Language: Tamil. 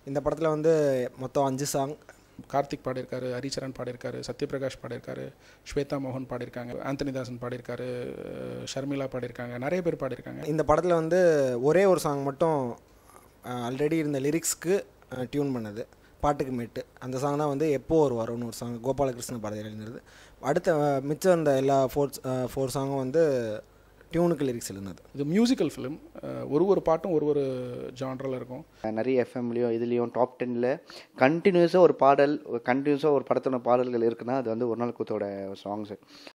இந்த படத்தில் வந்து மொத்தம் அஞ்சு சாங் கார்த்திக் பாடியிருக்காரு ஹரிச்சரன் பாடியிருக்காரு சத்யபிரகாஷ் பாடியிருக்காரு ஸ்வேதா மோகன் பாடியிருக்காங்க ஆந்தனி தாசன் பாடியிருக்காரு ஷர்மிளா பாடியிருக்காங்க நிறைய பேர் பாடியிருக்காங்க இந்த படத்தில் வந்து ஒரே ஒரு சாங் மட்டும் ஆல்ரெடி இருந்த லிரிக்ஸ்க்கு டியூன் பண்ணது பாட்டுக்கு மேட்டு அந்த சாங் தான் வந்து எப்போ ஒரு வரும்னு ஒரு சாங் கோபாலகிருஷ்ண பாரதியார் எழுதினது அடுத்த அஹ், மிச்சம் இருந்த எல்லா ஃபோர் ஃபோர் சாங்கும் வந்து டியூனுக்கு லிரிக்ஸ் எழுதினது இது மியூசிக்கல் ஃபிலிம் ஒரு ஒரு பாட்டும் ஒரு ஒரு ஜான்ரில் இருக்கும் நிறைய எஃப்எம்லேயும் இதுலேயும் டாப் டென்னில் கண்டினியூஸாக ஒரு பாடல் கண்டினியூஸாக ஒரு படத்தோட பாடல்கள் இருக்குன்னா அது வந்து ஒரு நாள் கூத்தோட சாங்ஸு